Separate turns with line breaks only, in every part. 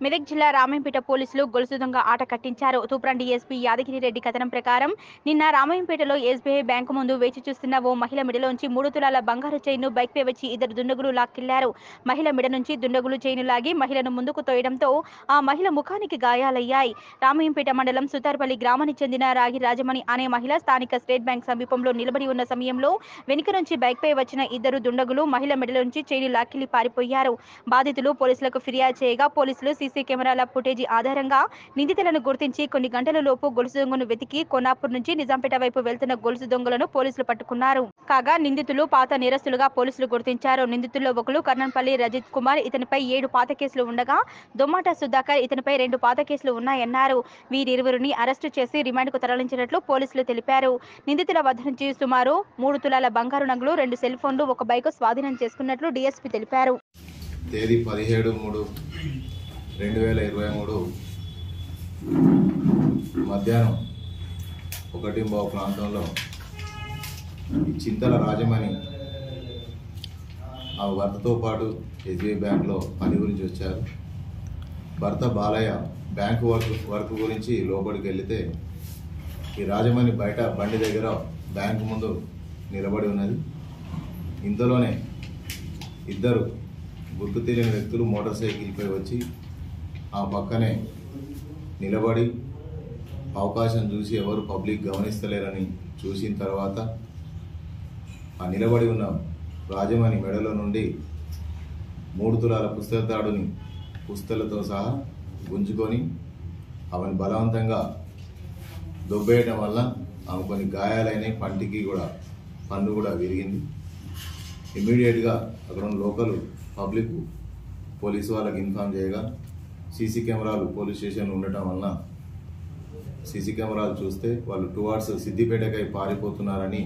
మెదక్ జిల్లా రామాయంపేట పోలీసులు గొలుసు దొంగ ఆట కట్టించారు తూప్రాన్ డీఎస్పీ యాదగిరి రెడ్డి కథనం ప్రకారం నిన్న రామాయంపేటలో ఎస్బీఐ బ్యాంకు ముందు వేచి చూస్తున్న ఓ మహిళ మెడలోంచి మూడు తులాల బంగారు చైన్ను బైక్పై వచ్చి ఇద్దరు దుండగులు లాక్కెళ్లారు మహిళ మెడ నుంచి దుండగులు చైను లాగి మహిళను ముందుకు తోయడంతో ఆ మహిళ ముఖానికి గాయాలయ్యాయి రామాయంపేట మండలం సుతార్పల్లి గ్రామానికి చెందిన రాగి రాజమణి అనే మహిళ స్థానిక స్టేట్ బ్యాంక్ సమీపంలో నిలబడి ఉన్న సమయంలో వెనుక నుంచి బైక్పై వచ్చిన ఇద్దరు దుండగులు మహిళ మెడలోంచి చైను లాక్కిలి పారిపోయారు బాధితులు పోలీసులకు ఫిర్యాదు చేయగా పోలీసులు సీసీ కెమెరాల ఫుటేజీ ఆధారంగా నిందితులను గుర్తించి కొన్ని గంటల లోపు గొలుసు దొంగను వెతికి కొన్నాపూర్ నుంచి నిజాంపేట వైపు వెళ్తున్న గొలుసు దొంగలను పోలీసులు పట్టుకున్నారు కాగా నిందితులు పాత నేరస్తులుగా పోలీసులు గుర్తించారు నిందితుల్లో ఒకరు కర్ణంపల్లి రజిత్ కుమార్ ఇతనిపై ఏడు పాత కేసులు ఉండగా దొమ్మాట సుధాకర్ ఇతనిపై రెండు పాత కేసులు ఉన్నాయన్నారు వీరిరువురిని అరెస్టు చేసి రిమాండ్కు తరలించినట్లు పోలీసులు తెలిపారు నిందితుల వద్ద నుంచి సుమారు మూడు తులాల బంగారు నగలు రెండు సెల్ ఫోన్లు ఒక బైక్ స్వాధీనం చేసుకున్నట్లు డీఎస్పీ తెలిపారు
తేదీ పదిహేడు మూడు రెండు వేల ఇరవై మూడు మధ్యాహ్నం ఒకటి బావు ప్రాంతంలో ఈ చింతల రాజమణి ఆ భర్తతో పాటు ఎస్బీఐ బ్యాంక్లో పని గురించి వచ్చారు భర్త బాలయ్య బ్యాంకు వర్క్ వర్క్ గురించి లోపలికి వెళితే ఈ రాజమణి బయట బండి దగ్గర బ్యాంకు ముందు నిలబడి ఉన్నది ఇంతలోనే ఇద్దరు గుర్తు తెలియని వ్యక్తులు మోటార్ సైకిల్పై వచ్చి ఆ పక్కనే నిలబడి అవకాశం చూసి ఎవరు పబ్లిక్ గమనిస్తలేరని చూసిన తర్వాత ఆ నిలబడి ఉన్న రాజమణి మెడలో నుండి మూడు తులాల పుస్తక తాడుని పుస్తలతో సహా గుంజుకొని అవని బలవంతంగా దొబ్బేయటం వల్ల ఆమె కొన్ని గాయాలైనాయి పంటికి కూడా పన్ను కూడా విరిగింది ఇమీడియట్గా అక్కడ ఉన్న లోకల్ పబ్లిక్ పోలీసు వాళ్ళకి ఇన్ఫామ్ చేయగా సీసీ కెమెరాలు పోలీస్ స్టేషన్ ఉండటం వలన సీసీ కెమెరాలు చూస్తే వాళ్ళు టువార్డ్స్ సిద్దిపేటకై పారిపోతున్నారని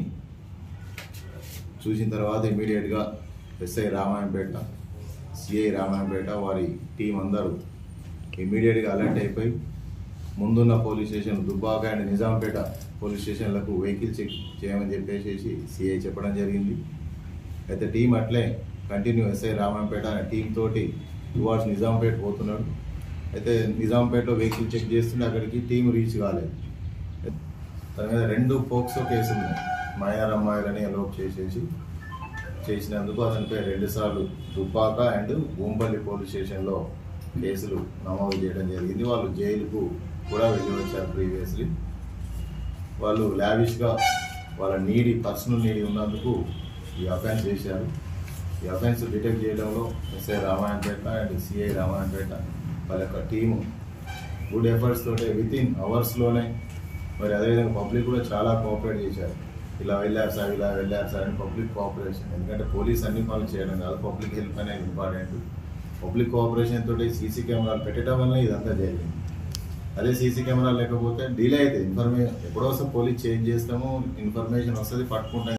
చూసిన తర్వాత ఇమీడియట్గా ఎస్ఐ రామాయంపేట సిఐ రామాయంపేట వారి టీం అందరూ ఇమీడియట్గా అలర్ట్ అయిపోయి ముందున్న police station Dubbaka and Nizampet police స్టేషన్లకు వెహికల్ చెక్ చేయమని చెప్పేసి సిఐ చెప్పడం జరిగింది అయితే టీం అట్లే కంటిన్యూ ఎస్ఐ రామాంపేట అనే టీం తోటి టువార్డ్స్ నిజాంపేట పోతున్నాడు అయితే నిజాంపేటలో వెహికల్ చెక్ చేస్తుంటే అక్కడికి టీం రీచ్ కాలేదు దాని మీద రెండు పోక్సో కేసులు ఉన్నాయి మైనర్ అమ్మాయిలని అలోప్ చేసేసి చేసినందుకు అతనిపై రెండుసార్లు దుబ్బాక అండ్ బొంబల్లి పోలీస్ స్టేషన్లో కేసులు నమోదు చేయడం జరిగింది వాళ్ళు జైలుకు కూడా వెళ్ళి వచ్చారు ప్రీవియస్లీ వాళ్ళు లావిష్గా వాళ్ళ నీడి పర్సనల్ నీడి ఉన్నందుకు ఈ అఫెన్స్ చేశారు ఈ అఫెన్స్ డిటెక్ట్ చేయడంలో SI Ramayampet and CI Ramayampet వాళ్ళ యొక్క టీము గుడ్ ఎఫర్ట్స్ తోటే విత్ ఇన్ అవర్స్లోనే మరి అదేవిధంగా పబ్లిక్ కూడా చాలా కోఆపరేట్ చేశారు ఇలా వెళ్ళారు సార్ ఇలా వెళ్ళారు సార్ అని పబ్లిక్ కోఆపరేషన్ ఎందుకంటే పోలీస్ అన్ని పనులు చేయడం కాదు పబ్లిక్ హెల్ప్ అనేది ఇంపార్టెంట్ పబ్లిక్ కోఆపరేషన్ తోటి సీసీ కెమెరాలు పెట్టడం వల్ల ఇదంతా జరిగింది అదే సీసీ కెమెరా లేకపోతే డిలే అవుతుంది ఇన్ఫర్మేషన్ ఎప్పుడో వస్తే పోలీస్ చేంజ్ చేస్తాము ఇన్ఫర్మేషన్ వస్తుంది పట్టుకుంటాం